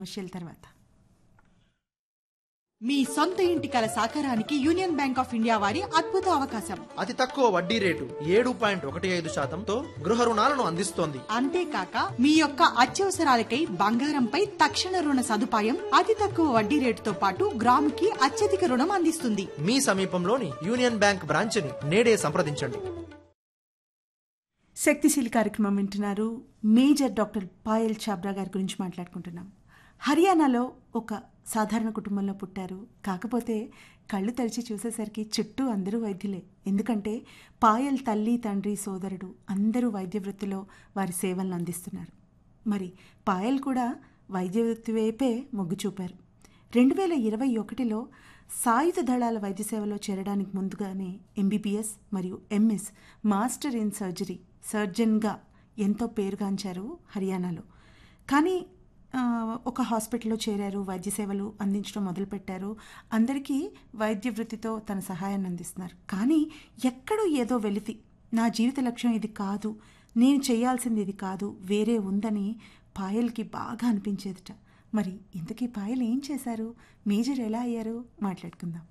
విషయాల తర్వాత మీ సొంత ఇంటి కల సాకారానికి యూనియన్ బ్యాంక్ ఆఫ్ ఇండియా వారి అద్భుత అవకాశం అతి తక్కువ వడ్డీ రేటు ఏడు పాయింట్ ఒకటి ఐదు శాతంతో గృహ రుణాలను అందిస్తోంది అంతేకాక మీ యొక్క అత్యవసరాలకై బంగారంపై తక్షణ రుణ సదుపాయం అతి తక్కువ వడ్డీ రేటుతో పాటు గ్రాముకి అత్యధిక రుణం అందిస్తుంది మీ సమీపంలోని యూనియన్ బ్యాంక్ బ్రాంచ్ని నేడే సంప్రదించండి శక్తిశీలి కార్యక్రమం వింటున్నారు మేజర్ డాక్టర్ పాయల్ చాబ్రా గారి గురించి మాట్లాడుకుంటున్నాం హర్యానాలో ఒక సాధారణ కుటుంబంలో పుట్టారు కాకపోతే కళ్ళు తెరిచి చూసేసరికి చుట్టూ అందరూ వైద్యులే ఎందుకంటే పాయల్ తల్లి తండ్రి సోదరుడు అందరూ వైద్య వృత్తిలో వారి సేవలను అందిస్తున్నారు మరి పాయల్ కూడా వైద్య వృత్తి వైపే మొగ్గు చూపారు రెండు వేల ఇరవై ఒకటిలో సాయుధ దళాల వైద్య సేవలో చేరడానికి ముందుగానే ఎంబీబీఎస్ మరియు ఎంఎస్ మాస్టర్ ఇన్ సర్జరీ సర్జన్గా ఎంతో పేరుగాంచారు హర్యానాలో కానీ ఆ, ఒక హాస్పిటల్లో చేరారు వైద్య సేవలు అందించడం మొదలుపెట్టారు అందరికీ వైద్య వృత్తితో తన సహాయాన్ని అందిస్తున్నారు కానీ ఎక్కడో ఏదో వెలితి నా జీవిత లక్ష్యం ఇది కాదు నేను చేయాల్సింది ఇది కాదు వేరే ఉందని పాయల్కి బాగా అనిపించేదిట మరి ఇంతకీ పాయల్ ఏం చేశారు మేజర్ ఎలా అయ్యారు మాట్లాడుకుందాం